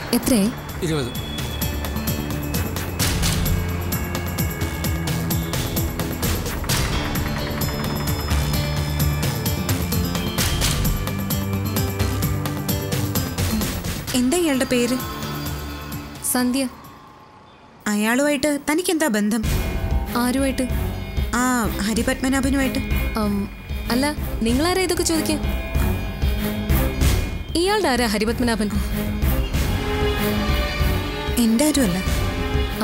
എത്രയായി ഇരുപത് എന്താ ഇയാളുടെ പേര് സന്ധ്യ അയാളുമായിട്ട് തനിക്കെന്താ ബന്ധം ആരുമായിട്ട് ആ ഹരിപത്മനാഭനുമായിട്ട് ഉം, അല്ല നിങ്ങളാരാ ഇതൊക്കെ ചോദിക്കാൻ ഇയാളുടെ ആരാ ഹരിപത്മനാഭൻ എൻ്റെ ആരുമല്ല ആ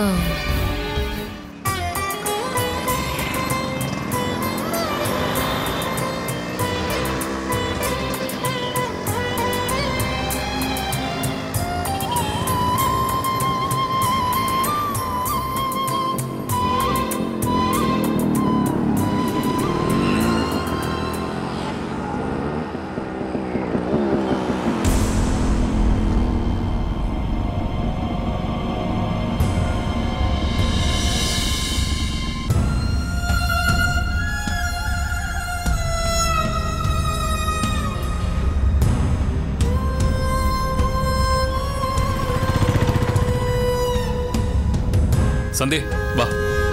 സന്ധ്യ വാ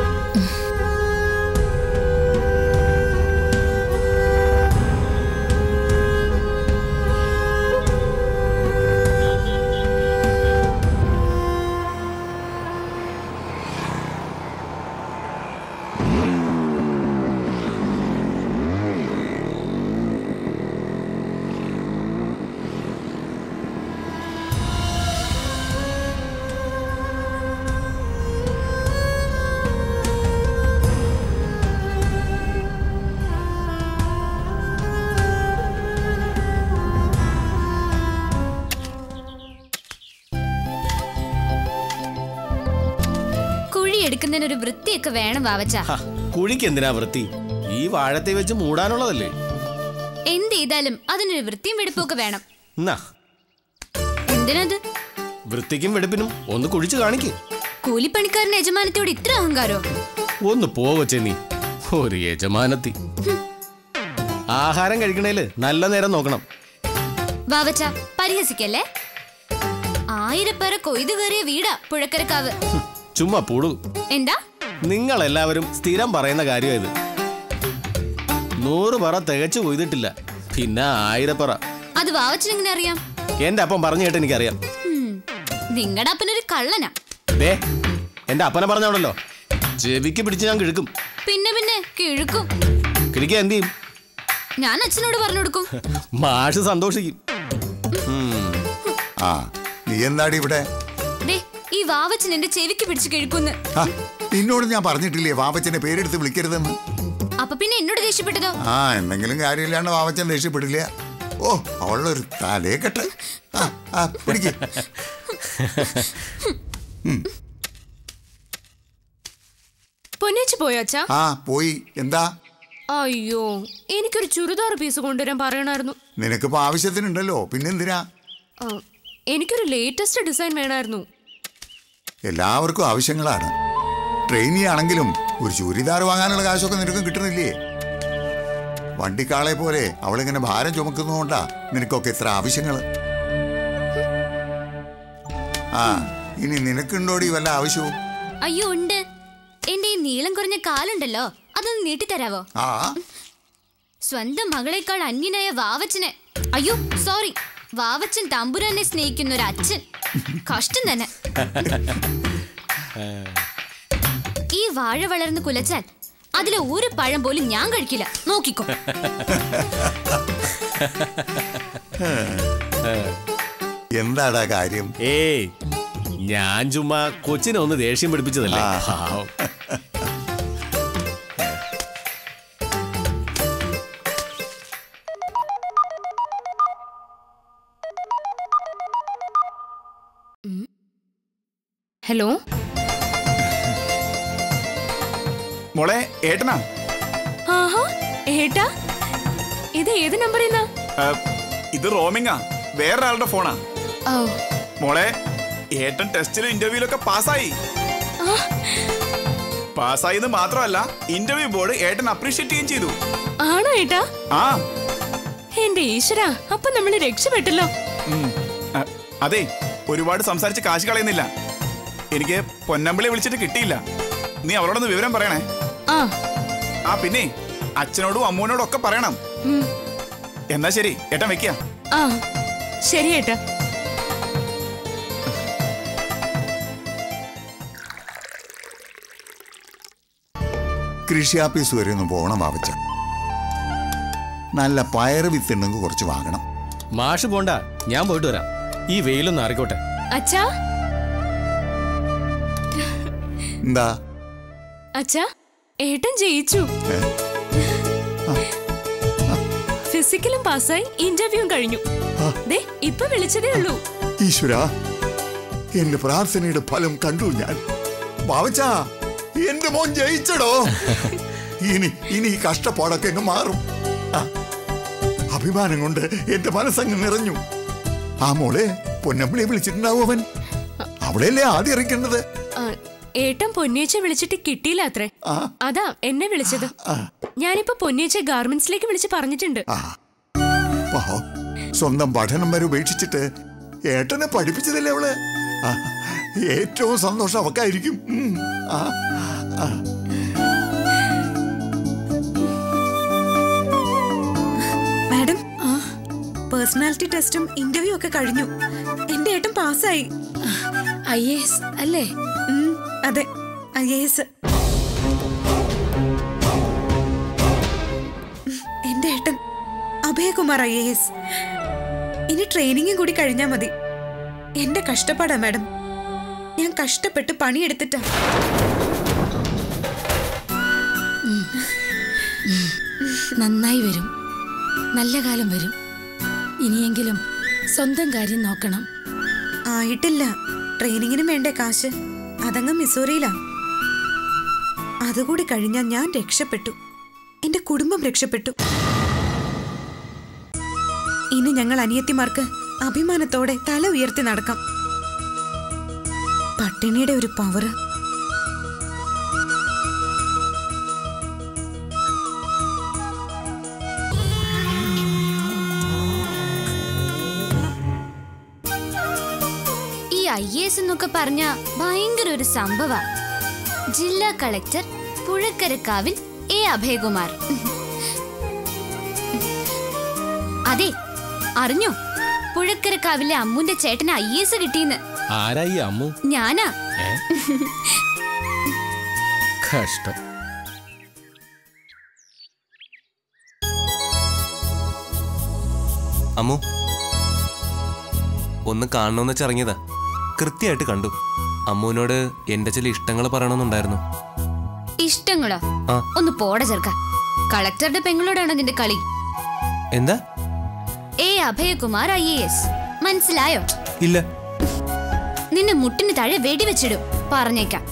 കുഴി എടുക്കുന്നതിന് ഒരു വൃത്തിയൊക്കെ വേണം വാവച്ച ഹ, കുഴിക്ക് എന്തിനാ വൃത്തി ഈ വാഴത്തെ വെച്ച് മൂടാനുള്ളതല്ലേ എന്ത് ചെയ്താലും അതിനൊരു വൃത്തിയും വെടുപ്പൊക്കെ വേണം എന്നാ എന്തിനത് വൃത്തിക്കും വെടുപ്പിനും ഒന്ന് കുഴിച്ച് കാണിക്ക് കൂലിപ്പണിക്കാരന്റെ യജമാനത്തോട് ഇത്ര അഹങ്കാരോ ഒന്ന് പോവച്ചേ നീ ഒരു യജമാനത്തി ആഹാരം കഴിക്കണേല് നല്ല നേരം നോക്കണം വാവച്ച പരിഹസിക്കല്ലേ ആയിരപ്പേരെ കൊയ്തു കയറിയ വീടാ പുഴക്കരക്കാവ് ഹും, ചുമ്മാ പൂടു എന്താ നിങ്ങൾ എല്ലാവരും സ്ഥിരം പറയുന്ന കാര്യം ഇത് നൂറ് പറ തികച്ചു കൊയ്തിട്ടില്ല പിന്നെ ആയിരപ്പറ അത് വാവച്ചനെങ്ങനെ അറിയാം എന്റെ അപ്പം പറഞ്ഞു കേട്ട് എനിക്കറിയാം നിങ്ങളുടെ അപ്പനൊരു കള്ളനാ ദേ എന്റെ അപ്പനെ പറഞ്ഞോടല്ലോ ചെവിക്ക് പിടിച്ച് ഞാൻ കിഴക്കും പിന്നെ പിന്നെ കിഴുക്കും കിഴിക്കാൻ എന്ത് ചെയ്യും ഞാൻ അച്ഛനോട് പറഞ്ഞു കൊടുക്കും മാഷ് സന്തോഷിക്കും ആ നീ എന്താടി ഇവിടെ ദേ ഈ വാവച്ചൻ എന്റെ ചെവിക്ക് പിടിച്ച് കിഴുക്കുന്ന് ആ, നിന്നോട് ഞാൻ പറഞ്ഞിട്ടില്ലേ വാപ്പച്ചനെ പേരെടുത്ത് വിളിക്കരുതെന്ന് അപ്പൊ പിന്നെ എന്നോട് ദേഷ്യപ്പെട്ടതോ ആ എന്തെങ്കിലും കാര്യമില്ലാണ്ട് വാപ്പച്ചൻ ദേഷ്യപ്പെടില്ല ഓ അവളൊരു തലേക്കെട്ട് ആ ആ പിടിക്ക് പൊന്നേച്ച് പോയോ അച്ഛാ ആ പോയി എന്താ അയ്യോ എനിക്കൊരു ചുരിദാർ പീസ് കൊണ്ടുവരാൻ പറയണമായിരുന്നു നിനക്കിപ്പോ ആവശ്യത്തിനുണ്ടല്ലോ പിന്നെന്തിനാ ആ, എനിക്കൊരു ലേറ്റസ്റ്റ് ഡിസൈൻ വേണമായിരുന്നു എല്ലാവർക്കും ആവശ്യങ്ങളാണ് ട്രെയിനി ആണെങ്കിലും ഒരു ചുരിദാർ വാങ്ങാനുള്ള കാശൊക്കെ നിനക്കും കിട്ടുന്നില്ലേ വണ്ടിക്കാളെ പോലെ അവളിങ്ങനെ ഭാരം ചുമക്കുന്നതുകൊണ്ടാ നിനക്കൊക്കെ ഇത്ര ആവശ്യങ്ങൾ ആ ഇനി നിനക്കുണ്ടോടി വല്ല ആവശ്യവും അയ്യോ ഉണ്ട് എന്റെ ഈ നീളം കുറഞ്ഞ കാലുണ്ടല്ലോ അതൊന്ന് നീട്ടിത്തരാവോ ആ സ്വന്തം മകളെക്കാൾ അന്യനായ വാവച്ചനെ അയ്യോ സോറി വാവച്ചൻ തമ്പുരാനെ സ്നേഹിക്കുന്ന ഒരു അച്ഛൻ കഷ്ടം തന്നെ ഈ വാഴ വളർന്ന് കുലച്ചാൽ അതിലെ ഒരു പഴം പോലും ഞാൻ കഴിക്കില്ല നോക്കിക്കോ എന്താടാ കാര്യം ഏയ് ഞാൻ ചുമ്മാ കൊച്ചിനെ ഒന്ന് ദേഷ്യം പിടിപ്പിച്ചതല്ലേ പാവം. ഹലോ മോളെ ഏട്ടനാ ആഹാ ഏട്ടാ ഇത് ഏത് നമ്പറിൽ നിന്നാ ആ, ഇത് റോമിങ്ങാ വേറൊരാളുടെ ഫോണാ ഓ മോളെ ഏട്ടൻ ടെസ്റ്റിലും ഇന്റർവ്യൂലൊക്കെ പാസ്സായി പാസ്സായെന്ന് മാത്രമല്ല ഇന്റർവ്യൂ ബോർഡ് ഏട്ടൻ അപ്രീഷിയേറ്റ് ചെയ്യുകയും ചെയ്തു ആണോ ഏട്ടാ ആ എന്റെ ഈശ്വര അപ്പൊ നമ്മള് രക്ഷപ്പെട്ടല്ലോ ഉം. ആ, അതെ ഒരുപാട് സംസാരിച്ച് കാശ് കളയുന്നില്ല എനിക്ക് പൊന്നമ്പിളി വിളിച്ചിട്ട് കിട്ടിയില്ല നീ അവളോടൊന്ന് വിവരം പറയണേ ആ ആ പിന്നെ അച്ഛനോടും അമ്മൂനോടും ഒക്കെ പറയണം ഉം. എന്നാ ശരി ഏട്ടൻ വെക്കുക ആ ശരി ഏട്ടാ കൃഷി ആഫീസ് വരെ ഒന്ന് പോകണം വാവച്ച നല്ല പയറ് വിത്തുണ്ടെങ്കിൽ കുറച്ച് വാങ്ങണം മാഷ് പോണ്ട ഞാൻ പോയിട്ട് വരാം ഈ വെയിലൊന്ന് അറിക്കോട്ടെ അച്ഛാ എന്താ അച്ഛാ ഏട്ടൻ ജയിച്ചു ഏ? ഫിസിക്കലും പാസ്സായി ഇന്റർവ്യൂവും കഴിഞ്ഞു ദേ ഇപ്പൊ വിളിച്ചതേ ഉള്ളൂ ഈശ്വര എന്റെ പ്രാർത്ഥനയുടെ ഫലം കണ്ടു ഞാൻ വാവച്ച എന്റെ മോൻ ജയിച്ചടോ ഇനി ഇനി ഈ കഷ്ടപ്പാടൊക്കെ അങ്ങ് മാറും ആ, അഭിമാനം കൊണ്ട് എന്റെ മനസ്സങ്ങ് നിറഞ്ഞു ആ മോളെ പൊന്നമ്പിളിയെ വിളിച്ചിട്ടുണ്ടാവും അവൻ അവളെയല്ലേ ആദ്യം ഇറക്കേണ്ടത് ആ, ഏട്ടൻ പൊന്നിയച്ച വിളിച്ചിട്ട് കിട്ടിയില്ല അത്രേ ആ. അതാ എന്നെ വിളിച്ചത് ആ. ഞാനിപ്പോ പൊന്നിയച്ച ഗാർമെന്റ്സിലേക്ക് വിളിച്ച് പറഞ്ഞിട്ടുണ്ട് ആ പാവം. സ്വന്തം പഠനം വരെ ഉപേക്ഷിച്ചിട്ട് ഏട്ടനെ പഠിപ്പിച്ചതല്ലേ അവള് ആ, ഏറ്റവും സന്തോഷം അവക്കായിരിക്കും ഉം. ആ, ആ. മാഡം പേഴ്സണാലിറ്റി ടെസ്റ്റും ഇന്റർവ്യൂ ഒക്കെ കഴിഞ്ഞു എന്റെ ഏട്ടൻ പാസ്സായി ഐ എസ് അല്ലേ ഉം, അതെ ഐ എ എസ് എന്റെ ഏട്ടൻ അഭയകുമാർ ഐ എ എസ് ഇനി ട്രെയിനിങ്ങും കൂടി കഴിഞ്ഞാ മതി എന്റെ കഷ്ടപ്പാടാ മാഡം ഞാൻ കഷ്ടപ്പെട്ട് പണിയെടുത്തിട്ടാ നന്നായി വരും നല്ല കാലം വരും ഇനിയെങ്കിലും സ്വന്തം കാര്യം നോക്കണം ആയിട്ടില്ല ട്രെയിനിങ്ങിനും വേണ്ടേ കാശ് അതങ്ങ് മിസോറിയിലാ അതുകൂടി കഴിഞ്ഞാൽ ഞാൻ രക്ഷപ്പെട്ടു എന്റെ കുടുംബം രക്ഷപ്പെട്ടു ഇനി ഞങ്ങൾ അനിയത്തിമാർക്ക് അഭിമാനത്തോടെ തല ഉയർത്തി നടക്കാം പട്ടിണിയുടെ ഒരു പവർ ഈ ഐ എസ് എന്നൊക്കെ പറഞ്ഞ ഭയങ്കര ഒരു സംഭവ ജില്ലാ കളക്ടർ പുഴക്കരക്കാവിൽ എ അഭയകുമാർ അതെ അറിഞ്ഞോ പുഴക്കരക്കാവിലെ അമ്മുന്റെ ചേട്ടന് ഐ എസ് കിട്ടിയെന്ന് ആരായി അമ്മു ഞാനാ ഏ കഷ്ടം അമ്മു ഒന്ന് കാണണമെന്ന് വെച്ചിറങ്ങിയതാ കൃത്യമായിട്ട് കണ്ടു അമ്മുവിനോട് എന്റെ ചില ഇഷ്ടങ്ങൾ പറയണമെന്നുണ്ടായിരുന്നു ഇഷ്ടങ്ങളോ ആ. ഒന്ന് പോട ചെറുക്ക കളക്ടറുടെ പെങ്ങളോടാണോ നിന്റെ കളി എന്താ A Abhayakumar I A S മനസ്സിലായോ ഇല്ല നിന്നെ മുട്ടിന് താഴെ വെടിവെച്ചിടും പറഞ്ഞേക്കാം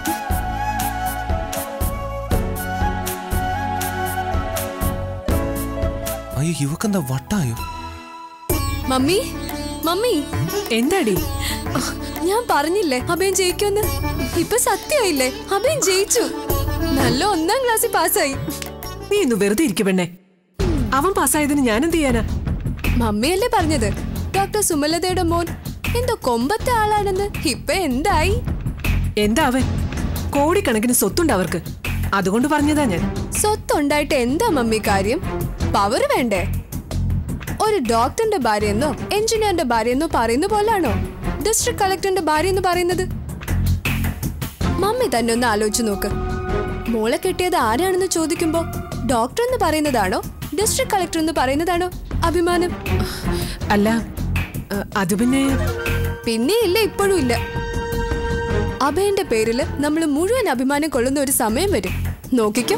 അയ്യോ ഇവക്കെന്താ വട്ടായോ മമ്മി മമ്മി എന്താടി ഞാൻ പറഞ്ഞില്ലേ അഭയൻ ജയിക്കുമെന്ന് ഇപ്പൊ സത്യമായില്ലേ അഭയൻ ജയിച്ചു നല്ല ഒന്നാം ക്ലാസ്സിൽ പാസ്സായി നീ ഇന്ന് വെറുതെ ഇരിക്കും പെണ്ണെ അവൻ പാസ്സായതിന് ഞാൻ എന്ത് ചെയ്യാനാ മമ്മിയല്ലേ പറഞ്ഞത് ഡോക്ടർ സുമലതയുടെ മോൻ എന്തോ കൊമ്പത്തെ ആളാണെന്ന് ഇപ്പൊ എന്തായി എന്താ അവൻ കോടിക്കണക്കിന് സ്വത്തുണ്ട് അവർക്ക് അതുകൊണ്ട് പറഞ്ഞതാ ഞാൻ സ്വത്തുണ്ടായിട്ട് എന്താ മമ്മി കാര്യം പവർ വേണ്ടേ ഒരു ഡോക്ടറിന്റെ ഭാര്യയെന്നോ എഞ്ചിനീയറിന്റെ ഭാര്യയെന്നോ പറയുന്ന പോലാണോ ഡിസ്ട്രിക്ട് കളക്ടറിന്റെ ഭാര്യ എന്ന് പറയുന്നത് മമ്മി തന്നെ ഒന്ന് ആലോചിച്ചു നോക്ക് മോളെ കെട്ടിയത് ആരാണെന്ന് ചോദിക്കുമ്പോ ഡോക്ടർ എന്ന് പറയുന്നതാണോ ഡിസ്ട്രിക്ട് കളക്ടർ എന്ന് പറയുന്നതാണോ അഭിമാനം അല്ല അ, അത് പിന്നെ പിന്നെ ഇല്ല ഇപ്പോഴും ഇല്ല അഭയന്റെ പേരില് നമ്മൾ മുഴുവൻ അഭിമാനം കൊള്ളുന്ന ഒരു സമയം വരും നോക്കിക്കോ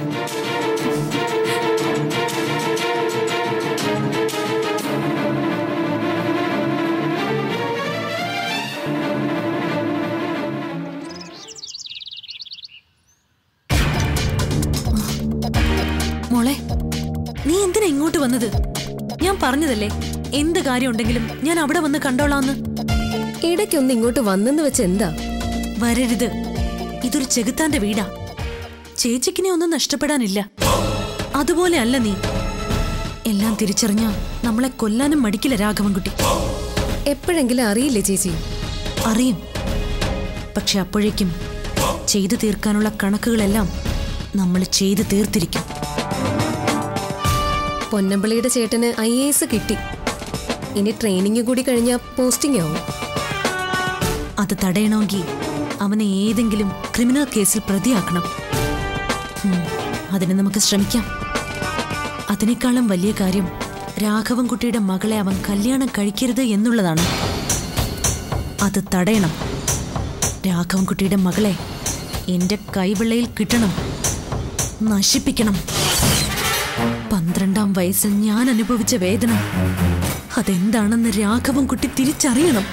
മോളെ നീ എന്തിനാ ഇങ്ങോട്ട് വന്നത് ഞാൻ പറഞ്ഞതല്ലേ എന്ത് കാര്യം ഉണ്ടെങ്കിലും ഞാൻ അവിടെ വന്ന് കണ്ടോളാന്ന് ഇടയ്ക്കൊന്ന് ഇങ്ങോട്ട് വന്നെന്ന് വെച്ച് എന്താ വരരുത് ഇതൊരു ചെകുത്താന്റെ വീടാ ചേച്ചിക്കിനെ ഒന്നും നഷ്ടപ്പെടാനില്ല അതുപോലെ അല്ല നീ എല്ലാം തിരിച്ചറിഞ്ഞ നമ്മളെ കൊല്ലാനും മടിക്കില്ല രാഘവൻകുട്ടി എപ്പോഴെങ്കിലും അറിയില്ലേ ചേച്ചി അറിയും പക്ഷെ അപ്പോഴേക്കും ചെയ്തു തീർക്കാനുള്ള കണക്കുകളെല്ലാം നമ്മൾ ചെയ്തു തീർത്തിരിക്കും പൊന്നമ്പിളിയുടെ ചേട്ടന് ഐ എ എസ് കിട്ടി ഇനി ട്രെയിനിങ് കൂടി കഴിഞ്ഞാൽ പോസ്റ്റിംഗ് ആവും അത് തടയണമെങ്കിൽ അവനെ ഏതെങ്കിലും ക്രിമിനൽ കേസിൽ പ്രതിയാക്കണം ഉം, അതിന് നമുക്ക് ശ്രമിക്കാം അതിനേക്കാളും വലിയ കാര്യം രാഘവൻകുട്ടിയുടെ മകളെ അവൻ കല്യാണം കഴിക്കരുത് എന്നുള്ളതാണ് അത് തടയണം രാഘവൻകുട്ടിയുടെ മകളെ എന്റെ കൈവെള്ളയിൽ കിട്ടണം നശിപ്പിക്കണം പന്ത്രണ്ടാം വയസ്സിൽ ഞാൻ അനുഭവിച്ച വേദന അതെന്താണെന്ന് രാഘവൻകുട്ടി തിരിച്ചറിയണം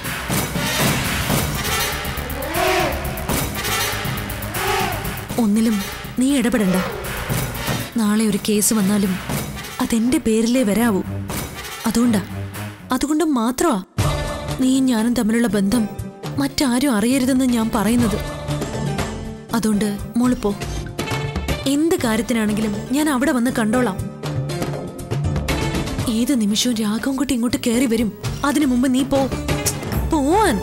ഒന്നിലും നീ ഇടപെടണ്ട നാളെ ഒരു കേസ് വന്നാലും അതെന്റെ പേരിലേ വരാവൂ അതുകൊണ്ടാ അതുകൊണ്ട് മാത്രമാ നീയും ഞാനും തമ്മിലുള്ള ബന്ധം മറ്റാരും അറിയരുതെന്ന് ഞാൻ പറയുന്നത് അതുകൊണ്ട് മോള് പോ എന്ത് കാര്യത്തിനാണെങ്കിലും ഞാൻ അവിടെ വന്ന് കണ്ടോളാം ഏത് നിമിഷവും രാഘവൻകുട്ടി ഇങ്ങോട്ട് കയറി വരും അതിനു മുമ്പ് നീ പോ പോവാൻ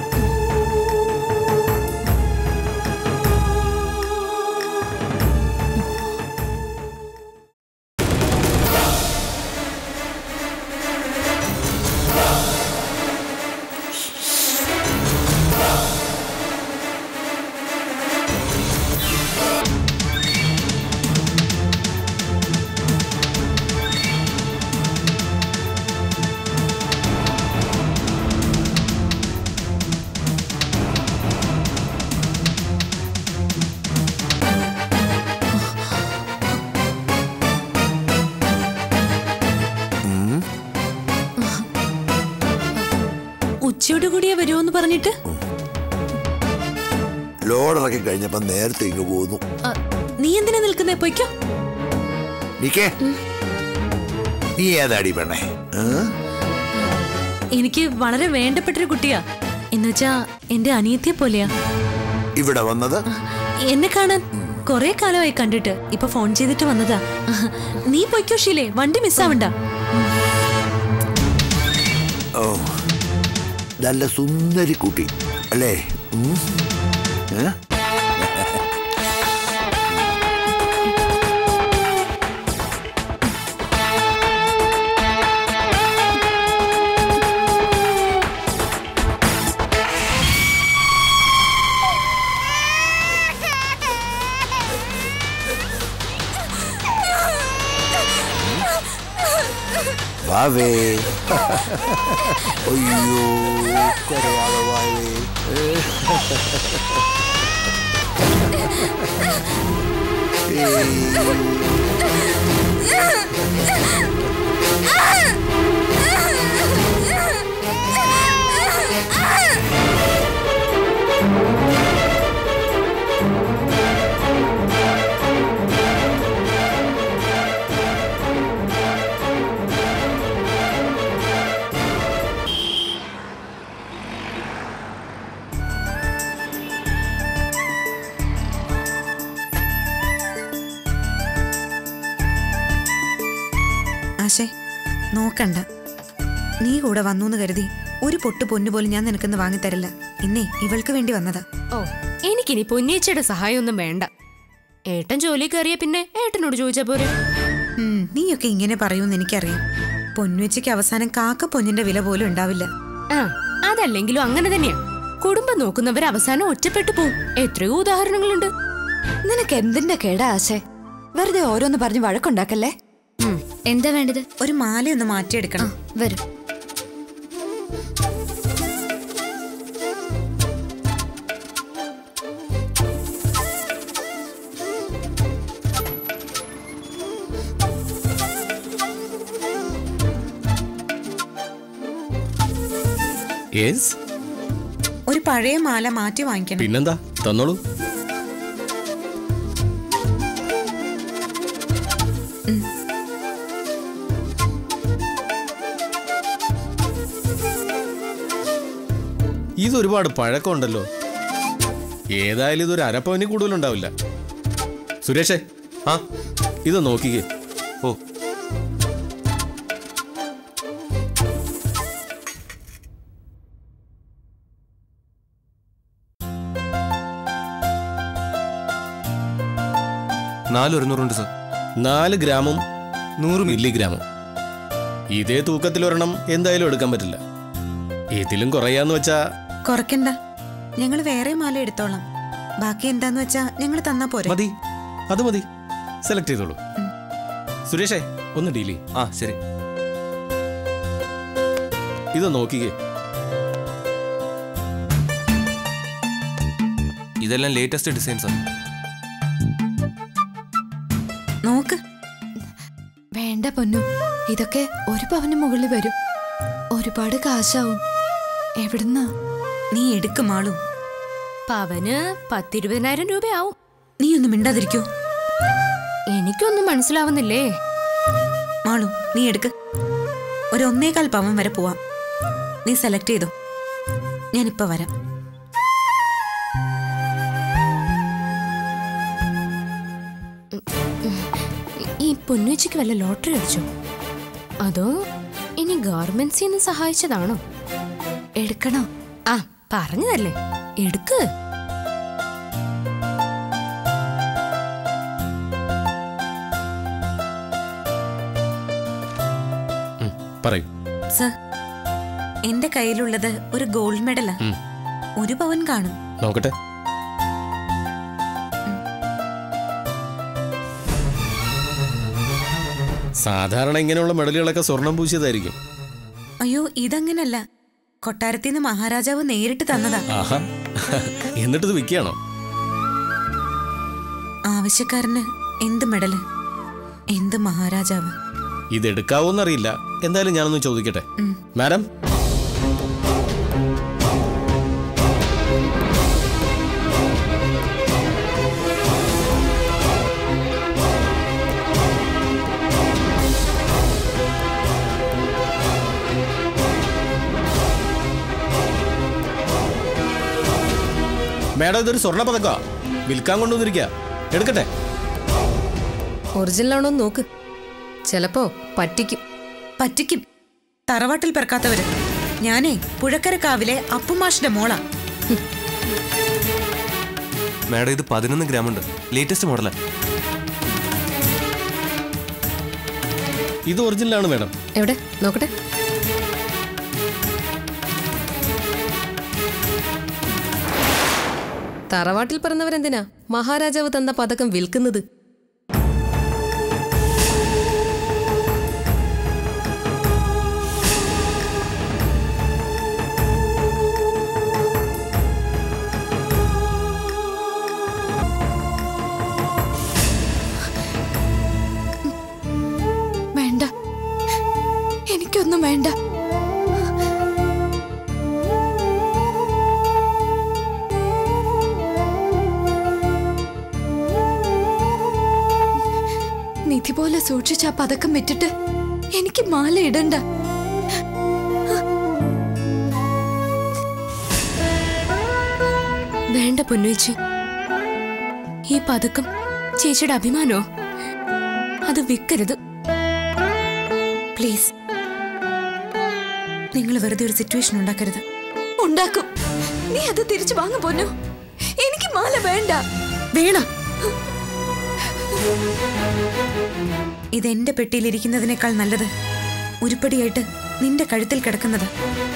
ഉച്ചയോട് കൂടിയേ വരുമോന്ന് പറഞ്ഞിട്ട് ലോഡ് ഇറക്കി കഴിഞ്ഞപ്പോ നേരത്തെ ഇങ്ങ് പോന്നു ആ, നീ എന്തിനാ നിൽക്കുന്നേ പൊയ്ക്കോ നിക്കേ നീ ഏതാടി പെണ്ണേ ഏ? എനിക്ക് വളരെ വേണ്ടപ്പെട്ടൊരു കുട്ടിയാ എന്നുവെച്ചാ എന്റെ അനിയത്തിയെ പോലെയാ ഇവിടെ വന്നത് എന്നെ കാണാൻ കൊറേ കാലമായി കണ്ടിട്ട് ഇപ്പൊ ഫോൺ ചെയ്തിട്ട് വന്നതാ നീ പൊയ്ക്കോ ഷീലേ വണ്ടി മിസ്സാവണ്ട ഓ നല്ല സുന്ദരി കുട്ടി അല്ലേ ഉം? ഏ? വാവേ അയ്യോ കരയാതെ വാവേ ആശേ നോക്കണ്ട നീ കൂടെ വന്നു എന്ന് കരുതി ഒരു പൊട്ട് പൊന്നു പോലും ഞാൻ നിനക്കൊന്ന് വാങ്ങിത്തരില്ല ഇന്നേ ഇവൾക്ക് വേണ്ടി വന്നതാ ഓ എനിക്കിനി പൊന്നേച്ചയുടെ സഹായമൊന്നും വേണ്ട ഏട്ടൻ ജോലി കയറിയ പിന്നെ ഏട്ടനോട് ചോദിച്ചാ പോരെ ഉം, നീയൊക്കെ ഇങ്ങനെ പറയൂന്ന് എനിക്കറിയാം പൊന്നുവെച്ചയ്ക്ക് അവസാനം കാക്ക പൊന്നിന്റെ വില പോലും ഉണ്ടാവില്ല ആ അതല്ലെങ്കിലും അങ്ങനെ തന്നെയാ കുടുംബം നോക്കുന്നവർ അവസാനം ഒറ്റപ്പെട്ടു പോവും എത്രയോ ഉദാഹരണങ്ങളുണ്ട് നിനക്ക് എന്തിന്റെ കേടാ ആശേ വെറുതെ ഓരോന്ന് പറഞ്ഞ് വഴക്കുണ്ടാക്കല്ലേ എന്താ വേണ്ടത് ഒരു മാലയൊന്ന് മാറ്റിയെടുക്കണം വരും യെസ് ഒരു പഴയ മാല മാറ്റി വാങ്ങിക്കണം പിന്നെന്താ തന്നോളൂ ഇതൊരുപാട് പഴക്കമുണ്ടല്ലോ ഏതായാലും ഇതൊരു അരപ്പവനി കൂടുതലുണ്ടാവില്ല സുരേഷേ ആ ഇത് നോക്കിക്കേ ഓ നാല് ഒരുന്നൂറുണ്ട് സർ നാല് ഗ്രാമും നൂറ് മില്ലിഗ്രാമും ഇതേ തൂക്കത്തിൽ ഒരെണ്ണം എന്തായാലും എടുക്കാൻ പറ്റില്ല ഇതിലും കുറയാന്ന് വെച്ചാ കുറയ്ക്കണ്ട ഞങ്ങൾ വേറെ മാല എടുത്തോളാം ബാക്കി എന്താന്ന് വെച്ചാ ഞങ്ങൾ തന്നാ പോരെ മതി അത് മതി സെലക്ട് ചെയ്തോളൂ സുരേഷേ ഒന്ന് ഡീൽ ചെയ്യ് ആ ശരി ഇത് നോക്കിക്കേ ഇതെല്ലാം ലേറ്റസ്റ്റ് ഡിസൈൻസ് ആണ് നോക്ക് വേണ്ട പൊന്നു ഇതൊക്കെ ഒരു പവന് മുകളിൽ വരും ഒരുപാട് കാശാവും എവിടുന്നാ നീ എടുക്കും മാളു പവന് പത്തിരുപതിനായിരം രൂപയാവും നീ ഒന്ന് മിണ്ടാതിരിക്കോ എനിക്കൊന്നും മനസ്സിലാവുന്നില്ലേ മാളു നീ എടുക്ക് ഒരു ഒന്നേകാൽ പവൻ വരെ പോവാം നീ സെലക്ട് ചെയ്തോ ഞാനിപ്പോ വരാം ഈ പൊന്നുവച്ചിക്ക് വല്ല ലോട്ടറി അടിച്ചോ അതോ ഇനി ഗവൺമെന്റ്സിൽ നിന്ന് സഹായിച്ചതാണോ എടുക്കണോ ആ പറഞ്ഞതല്ലേ എടുക്ക് പറയൂ സർ എന്റെ കയ്യിലുള്ളത് ഒരു ഗോൾഡ് മെഡലാ ഉം. ഒരു പവൻ കാണും നോക്കട്ടെ സാധാരണ ഇങ്ങനെയുള്ള മെഡലുകളൊക്കെ സ്വർണം പൂശിയതായിരിക്കും അയ്യോ ഇതങ്ങനല്ല കൊട്ടാരത്തിൽ നിന്ന് മഹാരാജാവ് നേരിട്ട് തന്നതാ ആഹാ എന്നിട്ടിത് വിൽക്കുകയാണോ ആവശ്യക്കാരന് എന്ത് മെഡല് എന്ത് മഹാരാജാവ് ഇത് എടുക്കാവോന്നറിയില്ല എന്തായാലും ഞാനൊന്ന് ചോദിക്കട്ടെ ഉം. മാഡം മാഡം ഇതൊരു സ്വർണ്ണ പതക്കാ വിൽക്കാൻ കൊണ്ടുവന്നിരിക്കുക എടുക്കട്ടെ ഒറിജിനൽ ആണോ എന്ന് നോക്ക് ചിലപ്പോ പറ്റിക്കും പറ്റിക്കും തറവാട്ടിൽ പിറക്കാത്തവര് ഞാനേ പുഴക്കരക്കാവിലെ അപ്പുമാഷിന്റെ മോളാ മാഡം ഇത് പതിനൊന്ന് ഗ്രാം ഉണ്ട് ലേറ്റസ്റ്റ് മോഡലാ ഇത് ഒറിജിനലാണ് മാഡം എവിടെ നോക്കട്ടെ തറവാട്ടിൽ പറഞ്ഞവരെന്തിനാ മഹാരാജാവ് തന്ന പതക്കം വിൽക്കുന്നത് വേണ്ട എനിക്കൊന്നും വേണ്ട നിധി പോലെ സൂക്ഷിച്ച ആ പതക്കം വിറ്റിട്ട് എനിക്ക് മാല ഇടണ്ട വേണ്ട പൊന്നുവച്ചി ഈ പതക്കം ചേച്ചിയുടെ അഭിമാനോ അത് വിൽക്കരുത് പ്ലീസ് നിങ്ങൾ വെറുതെ ഒരു സിറ്റുവേഷൻ ഉണ്ടാക്കരുത് ഉണ്ടാക്കും നീ അത് തിരിച്ചു വാങ്ങ പോന്നു എനിക്ക് മാല വേണ്ട വേണം ഇത് എന്റെ പെട്ടിയിലിരിക്കുന്നതിനേക്കാൾ നല്ലത് ഉരുപ്പടിയായിട്ട് നിന്റെ കഴുത്തിൽ കിടക്കുന്നത്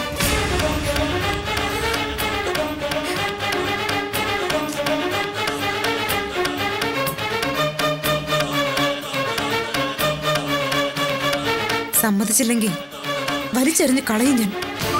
സമ്മതിച്ചില്ലെങ്കിൽ വലിച്ചെറിഞ്ഞ് കളയും ഞാൻ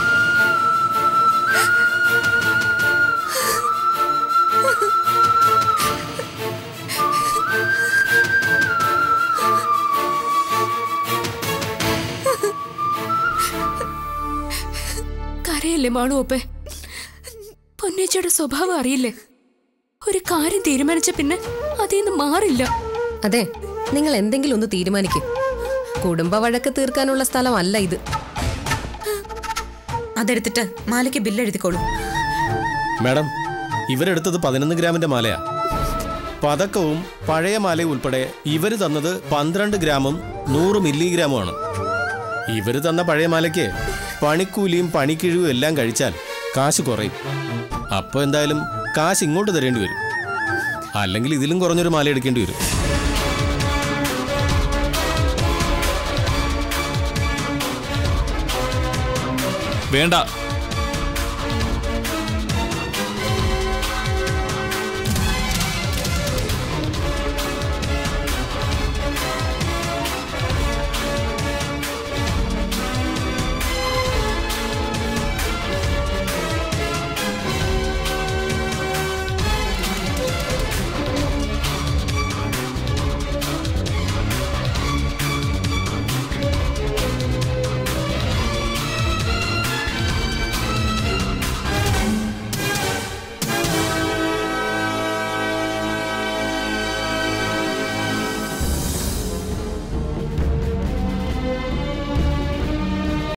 കരയല്ലേ മാണുവപ്പേ പൊന്നേച്ചിയുടെ സ്വഭാവം അറിയില്ലേ ഒരു കാര്യം തീരുമാനിച്ച പിന്നെ അതിൽ നിന്ന് മാറില്ല അതെ നിങ്ങൾ എന്തെങ്കിലും ഒന്ന് തീരുമാനിക്കും കുടുംബ വഴക്ക് തീർക്കാനുള്ള സ്ഥലമല്ല ഇത് അതെടുത്തിട്ട് മാലയ്ക്ക് ബില്ലെഴുതിക്കോളൂ മാഡം ഇവരെടുത്തത് പതിനൊന്ന് ഗ്രാമിന്റെ മാലയാ പതക്കവും പഴയ മാലയും ഉൾപ്പെടെ ഇവര് തന്നത് പന്ത്രണ്ട് ഗ്രാമും നൂറ് മില്ലിഗ്രാമുമാണ് ഇവര് തന്ന പഴയ മാലയ്ക്ക് പണിക്കൂലിയും പണിക്കിഴിവും എല്ലാം കഴിച്ചാൽ കാശ് കുറയും അപ്പോൾ എന്തായാലും കാശ് ഇങ്ങോട്ട് തരേണ്ടി വരും അല്ലെങ്കിൽ ഇതിലും കുറഞ്ഞൊരു മാല എടുക്കേണ്ടി വരും വേണ്ട